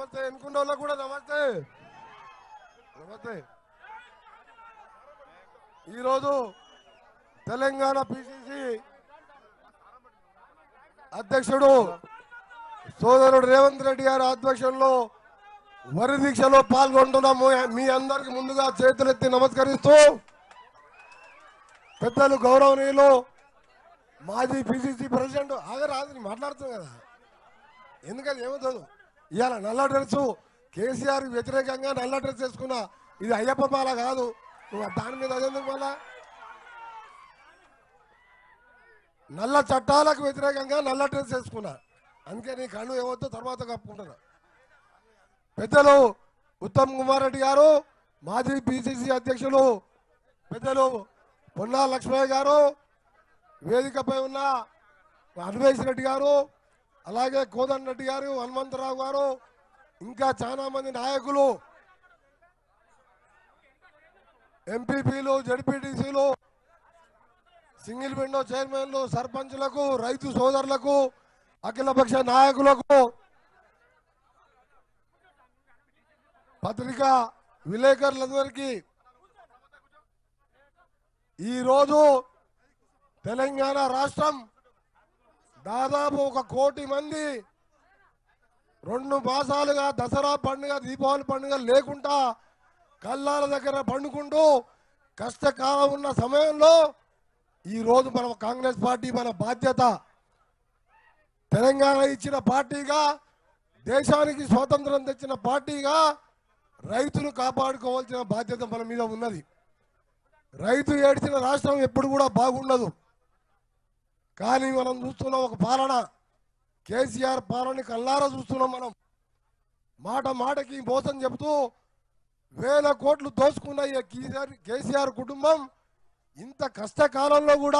నమస్తే ఎన్నుకున్న వాళ్ళకు కూడా నమస్తే నమస్తే ఈరోజు తెలంగాణ పిసిసి అధ్యక్షుడు సోదరుడు రేవంత్ రెడ్డి గారి ఆధ్వర్యంలో వరి దీక్షలో పాల్గొంటున్న మీ- మీ అందరికి ముందుగా చేతులెత్తి నమస్కరిస్తూ పెద్దలు గౌరవనీయులు మాజీ పిసిసి ప్రెసిడెంట్ ఆగరాదు మాట్లాడుతుంది కదా ఎందుకని ఏమవుతుంది ఇవాళ నల్ల డ్రెస్ కేసీఆర్ వ్యతిరేకంగా నల్ల డ్రెస్ వేసుకున్నా ఇది అయ్యప్ప మాల కాదు నువ్వు దాని మీద అదెందుకు మళ్ళా నల్ల చట్టాలకు వ్యతిరేకంగా నల్ల డ్రెస్ వేసుకున్నా అందుకే నీ కళ్ళు ఏమవుతుందో తర్వాత కప్పుకుంటున్నా పెద్దలు ఉత్తమ్ కుమార్ రెడ్డి గారు మాజీ పిసిసి అధ్యక్షులు పెద్దలు పొన్నా లక్ష్మయ్య గారు వేదికపై ఉన్న అన్వేష్ రెడ్డి గారు అలాగే కోదన్ రెడ్డి గారు హనుమంతరావు గారు ఇంకా చాలా మంది నాయకులు ఎంపీపీలు జడ్పీటీసీలు సింగిల్ విండో చైర్మన్లు సర్పంచులకు రైతు సోదరులకు అఖిలపక్ష నాయకులకు పత్రికా విలేకరులందరికీ ఈరోజు తెలంగాణ రాష్ట్రం దాదాపు ఒక కోటి మంది రెండు మాసాలుగా దసరా పండుగ దీపావళి పండుగ లేకుండా కల్లాల దగ్గర పండుకుంటూ కష్టకాలం ఉన్న సమయంలో ఈ రోజు మన కాంగ్రెస్ పార్టీ మన బాధ్యత తెలంగాణ ఇచ్చిన పార్టీగా దేశానికి స్వాతంత్రం తెచ్చిన పార్టీగా రైతును కాపాడుకోవాల్సిన బాధ్యత మన మీద ఉన్నది రైతు ఏడ్చిన రాష్ట్రం ఎప్పుడు కూడా బాగుండదు కానీ మనం చూస్తున్నాం ఒక పాలన కేసీఆర్ పాలన కల్లారా చూస్తున్నాం మనం మాట మాటకి మోసం చెబుతూ వేల కోట్లు దోచుకున్న ఈ కేసీఆర్ కేసీఆర్ కుటుంబం ఇంత కష్టకాలంలో కూడా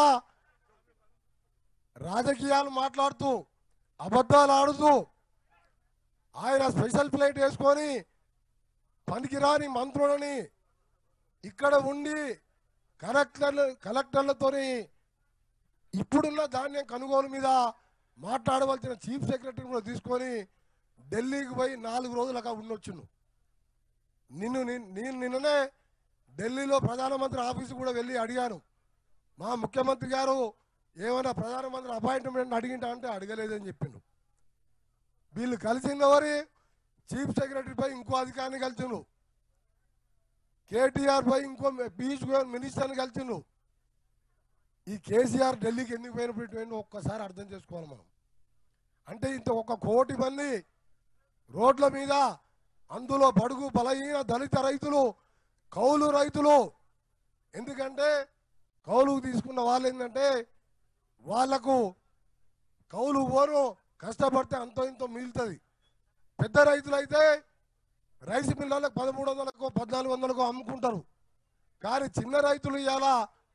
రాజకీయాలు మాట్లాడుతూ అబద్ధాలు ఆడుతూ ఆయన స్పెషల్ ఫ్లైట్ వేసుకొని పనికిరాని మంత్రులని ఇక్కడ ఉండి కలెక్టర్లు కలెక్టర్లతోని ఇప్పుడున్న ధాన్యం కొనుగోలు మీద మాట్లాడవలసిన చీఫ్ సెక్రటరీ కూడా తీసుకొని ఢిల్లీకి పోయి నాలుగు రోజులు అక్కడ ఉండొచ్చును నిన్ను నిన్- నేను నిన్ననే ఢిల్లీలో ప్రధానమంత్రి ఆఫీసు కూడా వెళ్ళి అడిగాను మా ముఖ్యమంత్రి గారు ఏమైనా ప్రధానమంత్రి అపాయింట్మెంట్ అడిగింటా అంటే అడగలేదని చెప్పిండు వీళ్ళు కలిసింది ఎవరి చీఫ్ సెక్రటరీ పై ఇంకో అధికారిని కలిసిండు కేటీఆర్ పై ఇంకో పీయూష్ గోయల్ మినిస్టర్ని కలిసిండు ఈ కేసీఆర్ ఢిల్లీకి ఎందుకు పోయినప్పుడు ఒక్కసారి అర్థం చేసుకోవాలి మనం అంటే ఇంత ఒక కోటి మంది రోడ్ల మీద అందులో బడుగు బలహీన దళిత రైతులు కౌలు రైతులు ఎందుకంటే కౌలుకు తీసుకున్న వాళ్ళు ఏంటంటే వాళ్లకు కౌలు పోను కష్టపడితే అంతో ఇంతో మిగులుతుంది పెద్ద రైతులు అయితే రైస్ మిల్లర్లకు పదమూడు వందలకు పద్నాలుగు వందలకు అమ్ముకుంటారు కానీ చిన్న రైతులు ఇవాళ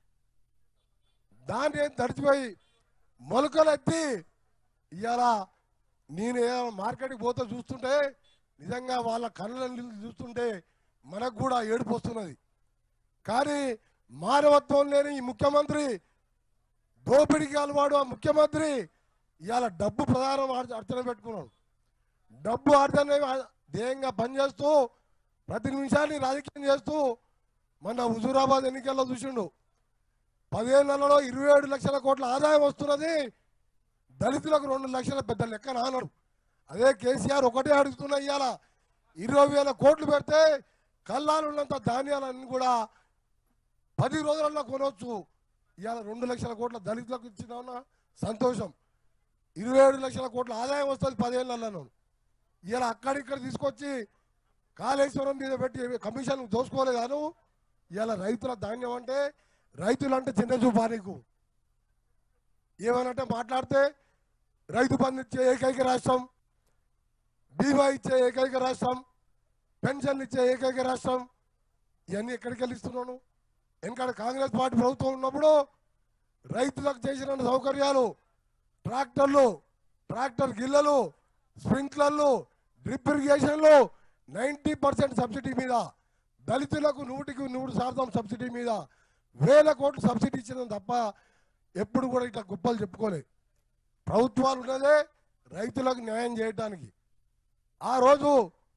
దాన్ని తడిచిపోయి మొలకలు ఎత్తి ఇవాళ నేను ఏదైనా మార్కెట్కి పోతే చూస్తుంటే నిజంగా వాళ్ళ కళ్ళ నీళ్ళు చూస్తుంటే మనకు కూడా ఏడుపు వస్తున్నది కానీ మానవత్వం లేని ఈ ముఖ్యమంత్రి దోపిడికి అలవాడు ఆ ముఖ్యమంత్రి ఇవాళ డబ్బు ప్రధానం అర్చ- అర్చన పెట్టుకున్నాడు డబ్బు అర్చన ధ్యేయంగా పనిచేస్తూ ప్రతి నిమిషాన్ని రాజకీయం చేస్తూ మన హుజూరాబాద్ ఎన్నికల్లో చూసిండు పదిహేనులలో ఇరవై ఏడు లక్షల కోట్ల ఆదాయం వస్తున్నది దళితులకు రెండు లక్షల పెద్ద లెక్క నానడు అదే కేసీఆర్ ఒకటే అడుగుతున్నా ఇవాళ ఇరవై వేల కోట్లు పెడితే కల్లాలున్నంత ధాన్యాలన్నీ కూడా పది రోజులలో కొనవచ్చు ఇవాళ రెండు లక్షల కోట్ల దళితులకు ఇచ్చిన సంతోషం ఇరవై ఏడు లక్షల కోట్ల ఆదాయం వస్తుంది పదిహేనులలో ఇలా అక్కడిక్కడ తీసుకొచ్చి కాళేశ్వరం మీద పెట్టి కమిషన్ దోసుకోలేదాను ఇలా రైతుల ధాన్యం అంటే రైతులు అంటే చిన్న చూపా నీకు ఏమనంటే మాట్లాడితే రైతు బంధు ఇచ్చే ఏకైక రాష్ట్రం బీమా ఇచ్చే ఏకైక రాష్ట్రం పెన్షన్లు ఇచ్చే ఏకైక రాష్ట్రం ఇవన్నీ ఎక్కడికి వెళ్ళి ఇస్తున్నాను ఎందుకంటే కాంగ్రెస్ పార్టీ ప్రభుత్వం ఉన్నప్పుడు రైతులకు చేసిన సౌకర్యాలు ట్రాక్టర్లు ట్రాక్టర్ గిల్లలు స్ప్రింక్లర్లు డ్రిప్ ఇరిగేషన్లు నైంటీ పర్సెంట్ సబ్సిడీ మీద దళితులకు నూటికి నూరు శాతం సబ్సిడీ మీద వేల కోట్లు సబ్సిడీ ఇచ్చిన తప్ప ఎప్పుడు కూడా ఇట్లా గొప్పలు చెప్పుకోలే ప్రభుత్వాలు ఉన్నదే రైతులకు న్యాయం చేయడానికి ఆ రోజు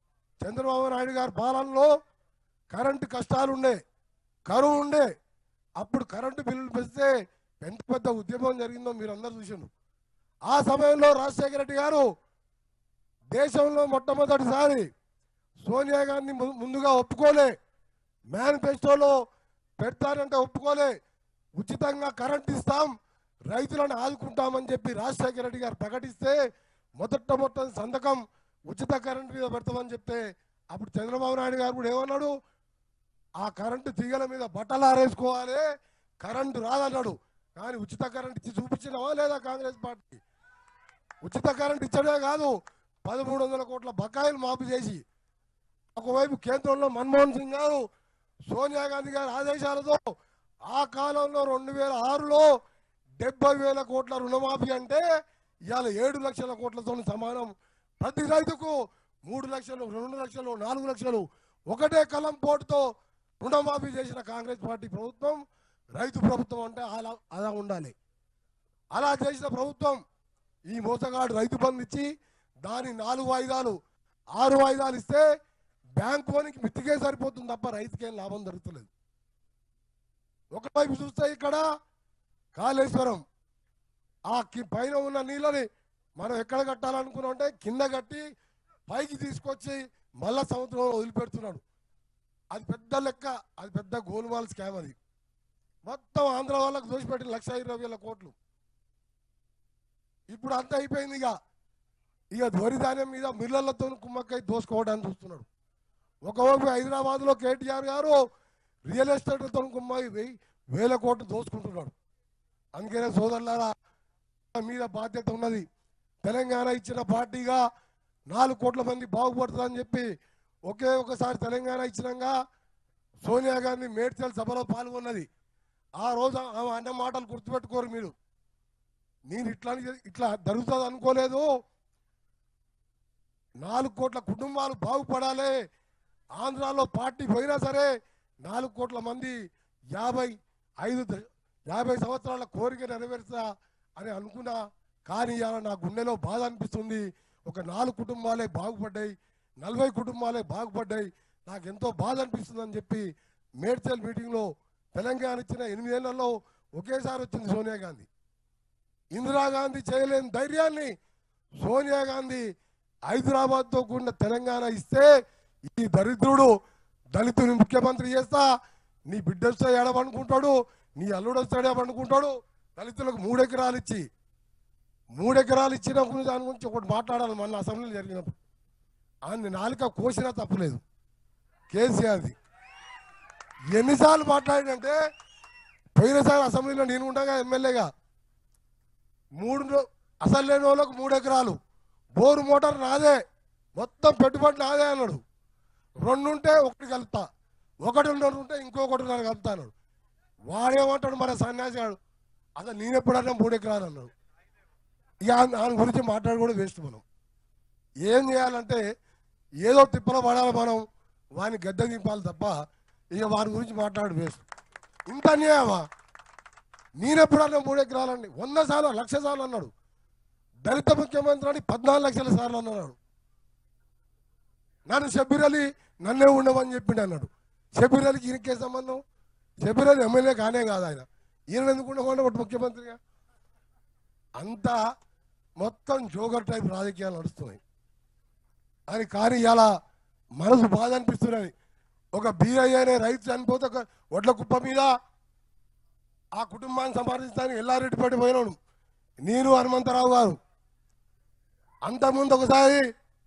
చంద్రబాబు నాయుడు గారి పాలనలో కరెంటు కష్టాలు ఉండే కరువు ఉండే అప్పుడు కరెంటు బిల్లులు పెంచితే ఎంత పెద్ద ఉద్యమం జరిగిందో మీరు అందరూ చూసిండు ఆ సమయంలో రాజశేఖర రెడ్డి గారు దేశంలో మొట్టమొదటిసారి సోనియా గాంధీ ము- ముందుగా ఒప్పుకోలే మేనిఫెస్టోలో పెడతానంటే ఒప్పుకోలే ఉచితంగా కరెంట్ ఇస్తాం రైతులను ఆదుకుంటామని చెప్పి రాజశేఖర రెడ్డి గారు ప్రకటిస్తే మొదట మొత్తం సంతకం ఉచిత కరెంట్ మీద పెడతామని చెప్తే అప్పుడు చంద్రబాబు నాయుడు గారు కూడా ఏమన్నాడు ఆ కరెంటు తీగల మీద బట్టలు ఆరేసుకోవాలి కరెంటు రాదన్నాడు కానీ ఉచిత కరెంట్ ఇచ్చి చూపించినవా లేదా కాంగ్రెస్ పార్టీ ఉచిత కరెంట్ ఇచ్చడే కాదు పదమూడు వందల కోట్ల బకాయిలు మాఫీ చేసి ఒకవైపు కేంద్రంలో మన్మోహన్ సింగ్ గారు సోనియా గాంధీ గారి ఆదేశాలతో ఆ కాలంలో రెండు వేల ఆరులో డెబ్బై వేల కోట్ల రుణమాఫీ అంటే ఇవాళ ఏడు లక్షల కోట్లతో సమానం ప్రతి రైతుకు మూడు లక్షలు రెండు లక్షలు నాలుగు లక్షలు ఒకటే కలం పోటుతో రుణమాఫీ చేసిన కాంగ్రెస్ పార్టీ ప్రభుత్వం రైతు ప్రభుత్వం అంటే అలా అలా ఉండాలి అలా చేసిన ప్రభుత్వం ఈ మోసగాడు రైతు బంధు ఇచ్చి దాని నాలుగు వాయిదాలు ఆరు వాయిదాలు ఇస్తే బ్యాంక్ లోనికి మిత్తికే సరిపోతుంది తప్ప రైతుకేం లాభం జరుగుతలేదు ఒకవైపు చూస్తే ఇక్కడ కాళేశ్వరం ఆ కి- పైన ఉన్న నీళ్ళని మనం ఎక్కడ కట్టాలనుకున్నాం అంటే కింద కట్టి పైకి తీసుకొచ్చి మళ్ళా సముద్రంలో వదిలిపెడుతున్నాడు అది పెద్ద లెక్క అది పెద్ద గోల్మాల్ స్కామ్ అది మొత్తం ఆంధ్ర వాళ్ళకు దోషిపెట్టిన లక్ష ఇరవై వేల కోట్లు ఇప్పుడు అంత అయిపోయింది ఇక ఇక వరి ధాన్యం మీద మిల్లర్లతో కుమ్మక్కై దోసుకోవడానికి చూస్తున్నాడు ఒకవైపు హైదరాబాద్లో కేటీఆర్ గారు రియల్ ఎస్టేట్లతో కుమ్మై వెయ్యి వేల కోట్లు దోసుకుంటున్నాడు అందుకనే సోదరులారా మీద బాధ్యత ఉన్నది తెలంగాణ ఇచ్చిన పార్టీగా నాలుగు కోట్ల మంది బాగుపడుతుందని చెప్పి ఒకే ఒకసారి తెలంగాణ ఇచ్చినాక సోనియా గాంధీ మేడ్చల్ సభలో పాల్గొన్నది ఆ రోజు ఆమె అన్న మాటలు గుర్తుపెట్టుకోరు మీరు నేను ఇట్లా ఇట్లా జరుగుతుంది అనుకోలేదు నాలుగు కోట్ల కుటుంబాలు బాగుపడాలి ఆంధ్రాలో పార్టీ పోయినా సరే నాలుగు కోట్ల మంది యాభై ఐదు ద- యాభై సంవత్సరాల కోరిక నెరవేర్చా అని అనుకున్నా కానీ ఇవాళ నా గుండెలో బాధ అనిపిస్తుంది ఒక నాలుగు కుటుంబాలే బాగుపడ్డాయి నలభై కుటుంబాలే బాగుపడ్డాయి నాకు ఎంతో బాధ అనిపిస్తుంది అని చెప్పి మేడ్చల్ మీటింగ్లో తెలంగాణ ఇచ్చిన ఎనిమిదేళ్లలో ఒకేసారి వచ్చింది సోనియా గాంధీ ఇందిరాగాంధీ చేయలేని ధైర్యాన్ని సోనియా గాంధీ హైదరాబాద్తో కూడిన తెలంగాణ ఇస్తే ఈ దరిద్రుడు దళితుని ముఖ్యమంత్రి చేస్తా నీ బిడ్డ వస్తే ఏడవనుకుంటాడు నీ అల్లుడు వస్తాడు ఏమనుకుంటాడు దళితులకు మూడు ఎకరాలు ఇచ్చి మూడు ఎకరాలు ఇచ్చిన గురించి దాని గురించి ఒకటి మాట్లాడాలి మన అసెంబ్లీలో జరిగినప్పుడు ఆయన నాలుక కోసినా తప్పులేదు కేసీఆర్ది ఎన్నిసార్లు మాట్లాడిందంటే పోయినసారి అసెంబ్లీలో నేను ఉండగా ఎమ్మెల్యేగా మూడు రో- అసలు లేని వాళ్ళకు మూడు ఎకరాలు బోరు మోటార్ నాదే మొత్తం పెట్టుబడి నాదే అన్నాడు రెండు ఉంటే ఒకటి కలుపుతా ఒకటి రెండు ఉంటే ఇంకొకటి నన్ను కలుపుతా అన్నాడు వాడేమంటాడు మన సన్యాసి గాడు అసలు నేను ఎప్పుడన్నా మూడు ఎకరాలు అన్నాడు ఇక ఆయన ఆయన గురించి మాట్లాడి కూడా వేస్ట్ మనం ఏం చేయాలంటే ఏదో తిప్పలో పడాలి మనం వాని గద్దె దింపాలి తప్ప ఇక వాని గురించి మాట్లాడు వేస్ట్ ఇంత అన్యాయమా నేనెప్పుడన్నా మూడు ఎకరాలండి వంద సార్లు లక్ష సార్లు అన్నాడు దళిత ముఖ్యమంత్రి అని పద్నాలుగు లక్షల సార్లు అన్నాడు నన్ను షబీర్ అలీ నన్నే ఉండమని చెప్పిండు అన్నాడు షబీర్ అలీకి ఈయనకే సంబంధం షబీర్ అలీ ఎమ్మెల్యే కానే కాదు ఆయన ఈయన ఎందుకు ఉండమని ఒకటి ముఖ్యమంత్రిగా అంతా మొత్తం జోగర్ టైప్ రాజకీయాలు నడుస్తున్నాయి అని కానీ ఇలా మనసు బాధ అనిపిస్తున్నది ఒక బీఐ అనే రైతు చనిపోతే ఒక ఒడ్ల కుప్ప మీద ఆ కుటుంబాన్ని సంపాదించడానికి ఎల్లారెడ్డిపేట పోయినాడు నేను హనుమంతరావు గారు అంతకుముందు ఒకసారి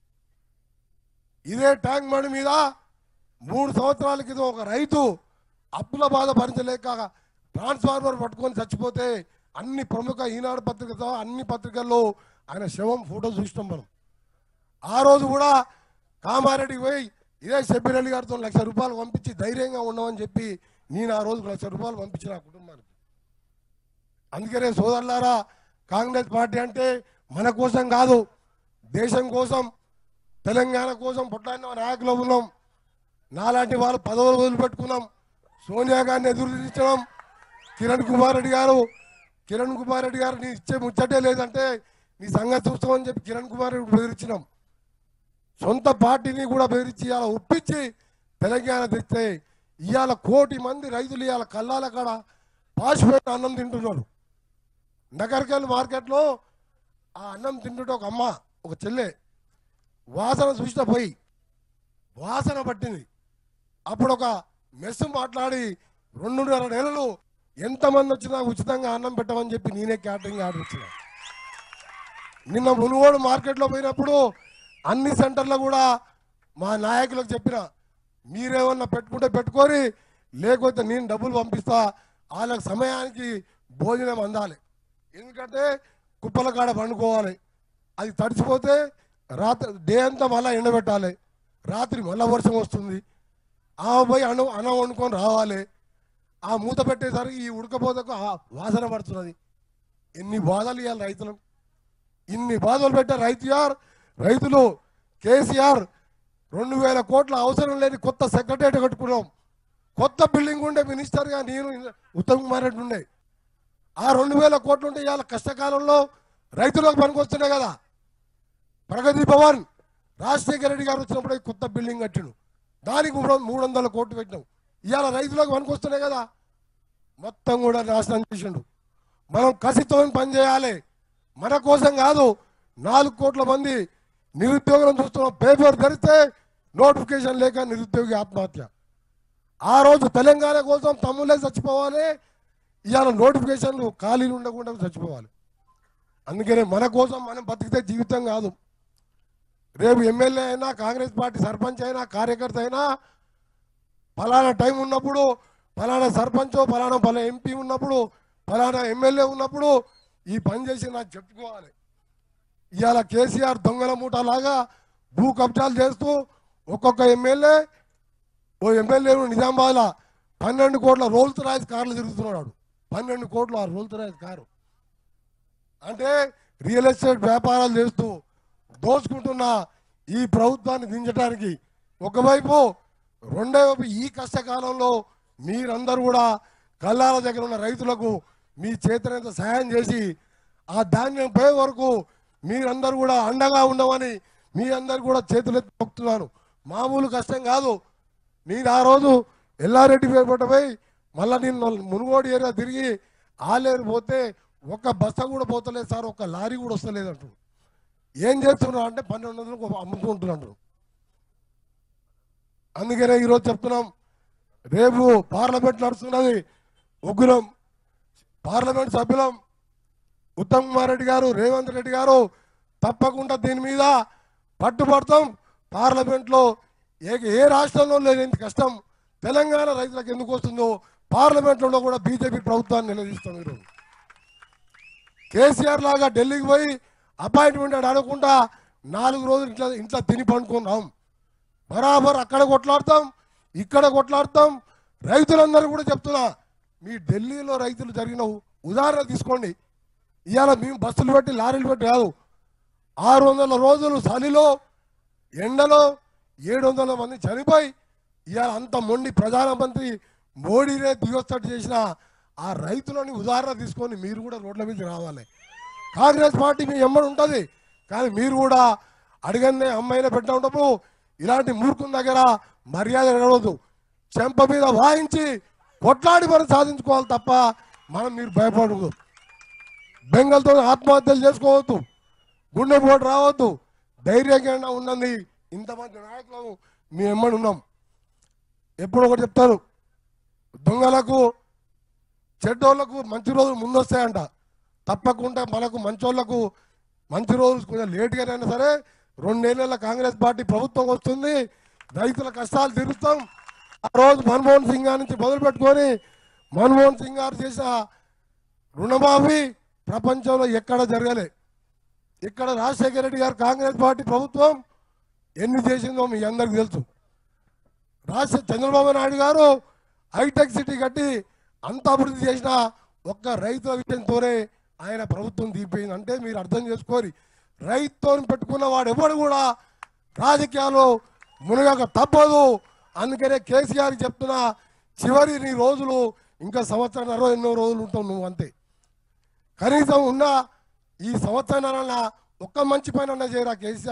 ఇదే ట్యాంక్ బండి మీద మూడు సంవత్సరాల క్రితం ఒక రైతు అప్పుల బాధ భరించలేక ట్రాన్స్ఫార్మర్ పట్టుకొని చచ్చిపోతే అన్ని ప్రముఖ ఈనాడు పత్రికతో అన్ని పత్రికల్లో ఆయన శవం ఫోటో చూసినాం మనం ఆ రోజు కూడా కామారెడ్డికి పోయి ఇదే షబ్బీర్ అలీ గారితో లక్ష రూపాయలు పంపించి ధైర్యంగా ఉండమని చెప్పి నేను ఆ రోజు లక్ష రూపాయలు పంపించిన ఆ కుటుంబానికి అందుకనే సోదరులారా కాంగ్రెస్ పార్టీ అంటే మన కోసం కాదు దేశం కోసం తెలంగాణ కోసం పుట్టాడిన నాయకులు ఉన్నాం నాలాంటి వాళ్ళు పదవులు వదిలిపెట్టుకున్నాం సోనియా గారిని ఎదురు నిలిచడం కిరణ్ కుమార్ రెడ్డి గారు కిరణ్ కుమార్ రెడ్డి గారు నీ ఇచ్చే ముచ్చటే లేదంటే నీ సంగతి చూస్తామని చెప్పి కిరణ్ కుమార్ రెడ్డి బెదిరించినాం సొంత పార్టీని కూడా బెదిరించి ఇవాళ ఒప్పించి తెలంగాణ తెస్తే ఇవాళ కోటి మంది రైతులు ఇవాళ కల్లాల కాడ పాసిపోయిన అన్నం తింటున్నారు నగర్కల్ మార్కెట్లో ఆ అన్నం తింటుంటే ఒక అమ్మ ఒక చెల్లె వాసన చూసిన పోయి వాసన పట్టింది అప్పుడు ఒక మెస్సు మాట్లాడి రెండున్నర నెలలు ఎంతమంది వచ్చినా ఉచితంగా అన్నం పెట్టమని చెప్పి నేనే క్యాటరింగ్ ఆర్డర్ ఇచ్చిన నిన్న మునుగోడు మార్కెట్లో పోయినప్పుడు అన్ని సెంటర్లో కూడా మా నాయకులకు చెప్పిన మీరేమన్నా పెట్టుకుంటే పెట్టుకొని లేకపోతే నేను డబ్బులు పంపిస్తా వాళ్ళకి సమయానికి భోజనం అందాలి ఎందుకంటే కుప్పల కాడ పండుకోవాలి అది తడిచిపోతే రాత్రి డే అంతా మళ్ళీ ఎండబెట్టాలి రాత్రి మళ్ళీ వర్షం వస్తుంది ఆ పోయి అన్నం అన్నం వండుకొని రావాలి ఆ మూత పెట్టేసరికి ఈ ఉడకపోతకు ఆ వాసన పడుతున్నది ఎన్ని బాధలు ఇవ్వాలి రైతులకు ఇన్ని బాధలు పెట్టే రైతు యార్ రైతులు కేసీఆర్ రెండు వేల కోట్ల అవసరం లేని కొత్త సెక్రటేరియట్ కట్టుకున్నాం కొత్త బిల్డింగ్ ఉండే మినిస్టర్గా నేను ఉత్తమ్ కుమార్ రెడ్డి ఉండే ఆ రెండు వేల కోట్లు ఉంటే ఇవాళ కష్టకాలంలో రైతులకు పనికొస్తున్నాయి కదా ప్రగతి భవన్ రాజశేఖర రెడ్డి గారు వచ్చినప్పుడు ఈ కొత్త బిల్డింగ్ కట్టిండు దానికి మూడు మూడు వందల కోట్లు పెట్టినాం ఇవాళ రైతులకు పనికొస్తున్నాయి కదా మొత్తం కూడా నాశనం చేసిండు మనం కసితో పని చేయాలి మన కోసం కాదు నాలుగు కోట్ల మంది నిరుద్యోగులను చూస్తున్నాం పేపర్ ధరిస్తే నోటిఫికేషన్ లేక నిరుద్యోగి ఆత్మహత్య ఆ రోజు తెలంగాణ కోసం తమ్ముళ్ళే చచ్చిపోవాలి ఇవాళ నోటిఫికేషన్లు ఖాళీలు ఉండకుండా చచ్చిపోవాలి అందుకనే మన కోసం మనం బతికితే జీవితం కాదు రేపు ఎమ్మెల్యే అయినా కాంగ్రెస్ పార్టీ సర్పంచ్ అయినా కార్యకర్త అయినా ఫలానా టైం ఉన్నప్పుడు ఫలానా సర్పంచ్ ఫలానా ఫలా ఎంపీ ఉన్నప్పుడు ఫలానా ఎమ్మెల్యే ఉన్నప్పుడు ఈ పని చేసి నాకు చెప్పుకోవాలి ఇవాళ కేసీఆర్ దొంగల మూట లాగా భూ కబ్జాలు చేస్తూ ఒక్కొక్క ఎమ్మెల్యే ఓ ఎమ్మెల్యే నిజామాబాద్లో పన్నెండు కోట్ల రోల్స్ రాయిస్ కార్లు తిరుగుతున్నాడు పన్నెండు కోట్ల ఆ రోల్స్ రాయిస్ కారు అంటే రియల్ ఎస్టేట్ వ్యాపారాలు చేస్తూ దోచుకుంటున్న ఈ ప్రభుత్వాన్ని దించడానికి ఒకవైపు రెండో వైపు ఈ కష్టకాలంలో మీరందరూ కూడా కల్లాల దగ్గర ఉన్న రైతులకు మీ చేతనంత సహాయం చేసి ఆ ధాన్యం పోయే వరకు మీరందరూ కూడా అండగా ఉండమని మీ అందరు కూడా చేతులెత్తి మొక్కుతున్నాను మామూలు కష్టం కాదు నేను ఆ రోజు ఎల్లారెడ్డి పేరుపట్టపై మళ్ళీ నేను మునుగోడు ఏరియా తిరిగి ఆలేరు పోతే ఒక్క బస్తా కూడా పోతలేదు సార్ ఒక్క లారీ కూడా వస్తలేదు అంటారు ఏం చేస్తున్నారు అంటే పన్నెండు వందలకు అమ్ముకుంటున్నారు అందుకనే ఈరోజు చెప్తున్నాం రేపు పార్లమెంట్ నడుస్తున్నది ఉగ్రం పార్లమెంట్ సభ్యులం ఉత్తమ్ కుమార్ రెడ్డి గారు రేవంత్ రెడ్డి గారు తప్పకుండా దీని మీద పట్టుబడతాం పార్లమెంట్లో ఏ ఏ రాష్ట్రంలో లేని ఇంత కష్టం తెలంగాణ రైతులకు ఎందుకు వస్తుందో పార్లమెంట్లో కూడా బీజేపీ ప్రభుత్వాన్ని నిలదీస్తాం ఈరోజు కేసీఆర్ లాగా ఢిల్లీకి పోయి అపాయింట్మెంట్ అని అడగకుండా నాలుగు రోజులు ఇంట్లో ఇంట్లో తిని పండుకున్నాం బరాబర్ అక్కడ కొట్లాడతాం ఇక్కడ కొట్లాడతాం రైతులందరూ కూడా చెప్తున్నా మీ ఢిల్లీలో రైతులు జరిగిన ఉ- ఉదాహరణ తీసుకోండి ఇవాళ మేము బస్సులు పెట్టి లారీలు పెట్టి కాదు ఆరు వందల రోజులు చలిలో ఎండలో ఏడు వందల మంది చనిపోయి ఇవాళ అంత మొండి ప్రధానమంత్రి మోడీనే దిగొస్తట్టు చేసిన ఆ రైతులని ఉదాహరణ తీసుకొని మీరు కూడా రోడ్ల మీద రావాలి కాంగ్రెస్ పార్టీ మీ ఎమ్మడి ఉంటుంది కానీ మీరు కూడా అడిగన్నే అమ్మాయిన పెట్టిన ఉన్నప్పుడు ఇలాంటి మూర్ఖుల దగ్గర మర్యాద నడవద్దు చెంప మీద వాయించి కొట్లాడి మనం సాధించుకోవాలి తప్ప మనం మీరు భయపడదు బెంగల్తో ఆత్మహత్యలు చేసుకోవద్దు గుండెపోటు రావద్దు ధైర్యంగా ఉన్నది ఇంతమంది నాయకులు మీ ఎమ్మడి ఉన్నాం ఎప్పుడు ఒకటి చెప్తారు దొంగలకు చెడ్డోళ్లకు మంచి రోజులు ముందొస్తాయంట తప్పకుండా మనకు మంచోళ్లకు మంచి రోజులు కొంచెం లేట్గానైనా సరే రెండేళ్ల కాంగ్రెస్ పార్టీ ప్రభుత్వం వస్తుంది రైతుల కష్టాలు తీరుస్తాం ఆ రోజు మన్మోహన్ సింగ్ గారి నుంచి మొదలు పెట్టుకొని మన్మోహన్ సింగ్ గారు చేసిన రుణమాఫీ ప్రపంచంలో ఎక్కడ జరగలే ఇక్కడ రాజశేఖర రెడ్డి గారు కాంగ్రెస్ పార్టీ ప్రభుత్వం ఎన్ని చేసిందో మీ అందరికి తెలుసు రాష్ట్ర చంద్రబాబు నాయుడు గారు హైటెక్ సిటీ కట్టి అంత అభివృద్ధి చేసిన ఒక్క రైతుల విషయంతోనే ఆయన ప్రభుత్వం దిగిపోయింది అంటే మీరు అర్థం చేసుకోరి రైతుతో పెట్టుకున్న వాడు ఎవడు కూడా రాజకీయాలు మునగక తప్పదు అందుకనే కేసీఆర్ చెప్తున్నా చివరి నీ రోజులు ఇంకా సంవత్సరం అరవై ఎన్నో రోజులు ఉంటావు నువ్వు అంతే కనీసం ఉన్న ఈ సంవత్సరాల ఒక్క మంచి పని అన్న చేయరా కేసీఆర్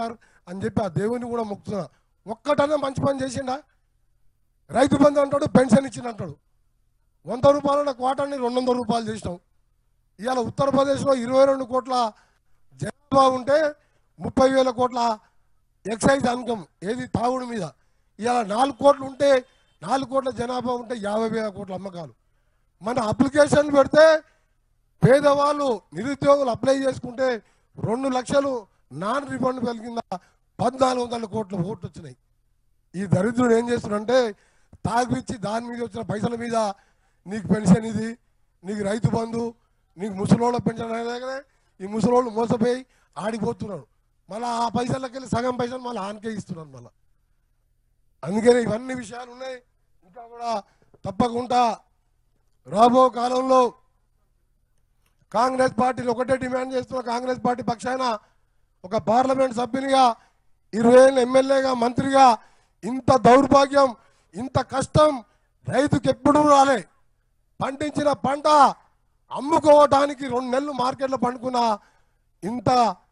అని చెప్పి ఆ దేవుని కూడా మొక్కుతున్నా ఒక్కటన్నా మంచి పని చేసిండా రైతు బంధు అంటాడు పెన్షన్ ఇచ్చిన అంటాడు వంద రూపాయల క్వార్టర్ని రెండు వందల రూపాయలు చేసినాం ఇవాళ ఉత్తరప్రదేశ్లో ఇరవై రెండు కోట్ల జనాభా ఉంటే ముప్పై వేల కోట్ల ఎక్సైజ్ అన్కమ్ ఏది తాగుడు మీద ఇవాళ నాలుగు కోట్లు ఉంటే నాలుగు కోట్ల జనాభా ఉంటే యాభై వేల కోట్ల అమ్మకాలు మన అప్లికేషన్ పెడితే పేదవాళ్ళు నిరుద్యోగులు అప్లై చేసుకుంటే రెండు లక్షలు నాన్ రిఫండ్ కింద పద్నాలుగు వందల కోట్ల ఓట్లు వచ్చినాయి ఈ దరిద్రుడు ఏం చేస్తున్నాడంటే తాగిచ్చి దాని మీద వచ్చిన పైసల మీద నీకు పెన్షన్ ఇది నీకు రైతు బంధు నీకు ముసలోళ్ళ పెన్షన్ అనేది ఈ ముసలోళ్ళు మోసపోయి ఆడిపోతున్నాడు మళ్ళీ ఆ పైసలకి వెళ్ళి సగం పైసలు మళ్ళీ ఆనకే ఇస్తున్నాడు మళ్ళీ అందుకని ఇవన్నీ విషయాలు ఉన్నాయి ఇంకా కూడా తప్పకుండా రాబో కాలంలో కాంగ్రెస్ పార్టీలు ఒకటే డిమాండ్ చేస్తున్న కాంగ్రెస్ పార్టీ పక్షాన ఒక పార్లమెంట్ సభ్యునిగా ఇరవై ఏళ్ళ ఎమ్మెల్యేగా మంత్రిగా ఇంత దౌర్భాగ్యం ఇంత కష్టం రైతుకి ఎప్పుడూ రాలే పండించిన పంట అమ్ముకోవటానికి రెండు నెలలు మార్కెట్లో పండుకున్న ఇంత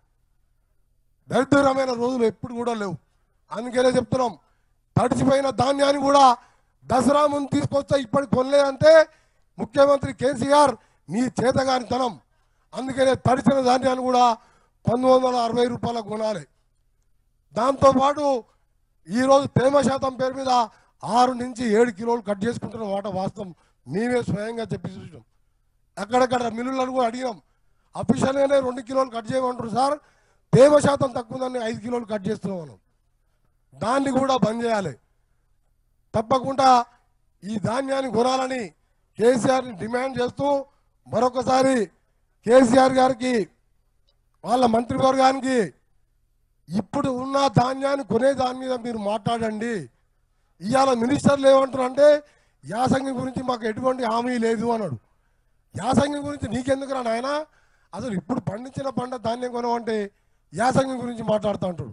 దరిద్రమైన రోజులు ఎప్పుడు కూడా లేవు అందుకనే చెప్తున్నాం తడిచిపోయిన ధాన్యాన్ని కూడా దసరా ముందు తీసుకొస్తే ఇప్పటికి కొనలే అంటే ముఖ్యమంత్రి కేసీఆర్ నీ చేతగానితనం అందుకనే తడిచిన ధాన్యాన్ని కూడా పంతొమ్మిది వందల అరవై రూపాయలకు కొనాలి దాంతోపాటు ఈరోజు తేమ శాతం పేరు మీద ఆరు నుంచి ఏడు కిలోలు కట్ చేసుకుంటున్న మాట వాస్తవం మేమే స్వయంగా చెప్పి చూసినాం అక్కడక్కడ మిల్లులను కూడా అడిగినాం అఫీషియల్గానే రెండు కిలోలు కట్ చేయమంటారు సార్ తేమ శాతం తక్కువ ఉందని ఐదు కిలోలు కట్ చేస్తున్నాం మనం దాన్ని కూడా బంద్ చేయాలి తప్పకుండా ఈ ధాన్యాన్ని కొనాలని కేసీఆర్ని డిమాండ్ చేస్తూ మరొకసారి కేసీఆర్ గారికి వాళ్ళ మంత్రివర్గానికి ఇప్పుడు ఉన్న ధాన్యాన్ని కొనే దాని మీద మీరు మాట్లాడండి ఇవాళ మినిస్టర్లు ఏమంటారు అంటే యాసంగి గురించి మాకు ఎటువంటి హామీ లేదు అన్నాడు యాసంగి గురించి నీకెందుకురా నాయన అసలు ఇప్పుడు పండించిన పంట ధాన్యం కొనమంటే యాసంగి గురించి మాట్లాడుతూ ఉంటాడు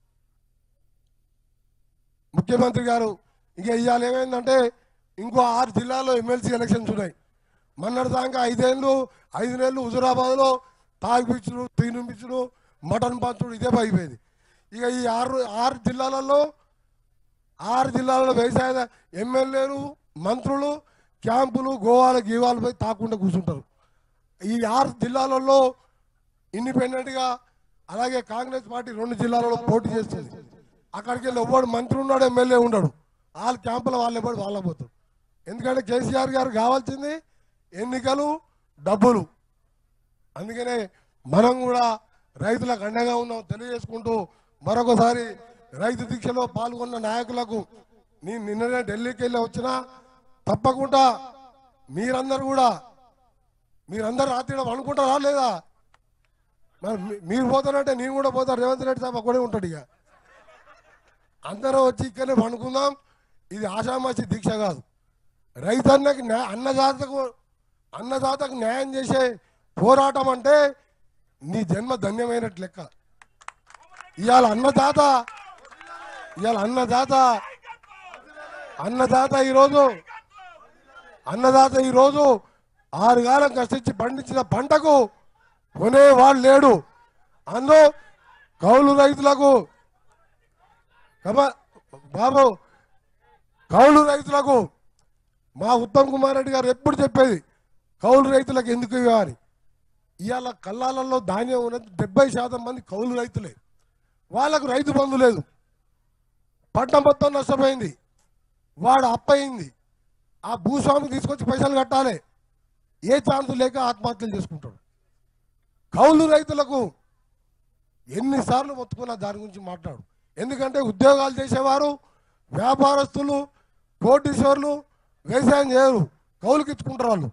ముఖ్యమంత్రి గారు ఇక ఇవాళ ఏమైందంటే ఇంకో ఆరు జిల్లాల్లో ఎమ్మెల్సీ ఎలక్షన్స్ ఉన్నాయి మొన్నటి దాకా ఐదేళ్ళు ఐదు నెలలు హుజురాబాద్లో తాగిపిచ్చుడు తినిపించుడు మటన్ పంచుడు ఇదే అయిపోయింది ఇక ఈ ఆరు ఆరు జిల్లాలలో ఆరు జిల్లాలలో వ్యవసాయ ఎమ్మెల్యేలు మంత్రులు క్యాంపులు గోవాలు గీవాలు పోయి తాకుండా కూర్చుంటారు ఈ ఆరు జిల్లాలలో ఇండిపెండెంట్గా అలాగే కాంగ్రెస్ పార్టీ రెండు జిల్లాలలో పోటీ చేస్తుంది అక్కడికి వెళ్ళి ఎవ్వడు మంత్రి ఉన్నాడు ఎమ్మెల్యే ఉన్నాడు వాళ్ళ క్యాంపులో వాళ్ళు ఎవడు వాళ్ళ పోతాడు ఎందుకంటే కేసీఆర్ గారు కావాల్సింది ఎన్నికలు డబ్బులు అందుకనే మనం కూడా రైతులకు అండగా ఉన్నాం తెలియజేసుకుంటూ మరొకసారి రైతు దీక్షలో పాల్గొన్న నాయకులకు నేను నిన్ననే ఢిల్లీకి వెళ్ళి వచ్చినా తప్పకుండా మీరందరూ కూడా మీరందరూ రాత్రి ఈడ అనుకుంటారా లేదా మరి మీ- మీరు పోతానంటే నేను కూడా పోతాను రేవంత్ రెడ్డి సాబ్ అక్కడే ఉంటాడు ఇక అందరం వచ్చి ఇక్కడనే పండుకుందాం ఇది ఆషామాషి దీక్ష కాదు రైతన్నకి న్యా అన్నదాతకు అన్నదాతకు న్యాయం చేసే పోరాటం అంటే నీ జన్మ ధన్యమైనట్టు లెక్క ఇవాళ అన్నదాత ఇవాళ అన్నదాత అన్నదాత ఈరోజు అన్నదాత ఈరోజు ఆరు కాలం కష్టించి పండించిన పంటకు కొనేవాడు లేడు అందులో కౌలు రైతులకు కమా బాబు కౌలు రైతులకు మా ఉత్తమ్ కుమార్ రెడ్డి గారు ఎప్పుడు చెప్పేది కౌలు రైతులకు ఎందుకు ఇవ్వాలి ఇవాళ కల్లాలలో ధాన్యం ఉన్నది డెబ్బై శాతం మంది కౌలు రైతులే వాళ్ళకు రైతు బంధు లేదు పంట మొత్తం నష్టపోయింది వాడు అప్పయింది ఆ భూస్వామి తీసుకొచ్చి పైసలు కట్టాలి ఏ ఛాన్స్ లేక ఆత్మహత్యలు చేసుకుంటాడు కౌలు రైతులకు ఎన్నిసార్లు మొత్తుకున్నా దాని గురించి మాట్లాడు ఎందుకంటే ఉద్యోగాలు చేసేవారు వ్యాపారస్తులు కోటీశ్వర్లు వ్యవసాయం చేయరు కౌలుకి ఇచ్చుకుంటారు వాళ్ళు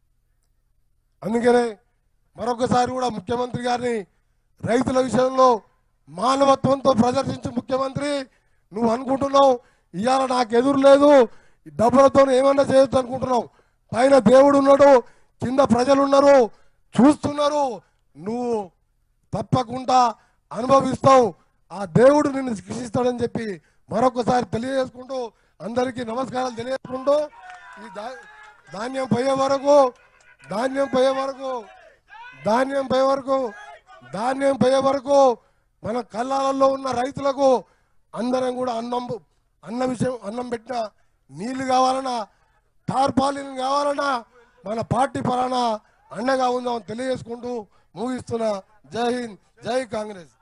అందుకనే మరొకసారి కూడా ముఖ్యమంత్రి గారిని రైతుల విషయంలో మానవత్వంతో ప్రదర్శించు ముఖ్యమంత్రి నువ్వు అనుకుంటున్నావు ఇవాళ నాకు ఎదురు లేదు ఈ డబ్బులతో ఏమన్నా చేయొచ్చు అనుకుంటున్నావు పైన దేవుడు ఉన్నాడు కింద ప్రజలు ఉన్నారు చూస్తున్నారు నువ్వు తప్పకుండా అనుభవిస్తావు ఆ దేవుడు నిన్ను శిక్షిస్తాడని చెప్పి మరొకసారి తెలియజేసుకుంటూ అందరికీ నమస్కారాలు తెలియజేసుకుంటూ ఈ ధా- ధాన్యం పోయే వరకు ధాన్యం పోయే వరకు ధాన్యం పోయే వరకు ధాన్యం పోయే వరకు మన కళ్ళాలలో ఉన్న రైతులకు అందరం కూడా అన్నం అన్న విషయం అన్నం పెట్టిన నీళ్లు కావాలన్నా టార్పాలిన్ కావాలన్నా మన పార్టీ పరాన అండగా ఉందాం తెలియజేసుకుంటూ ముగిస్తున్నా జై హింద్ జై కాంగ్రెస్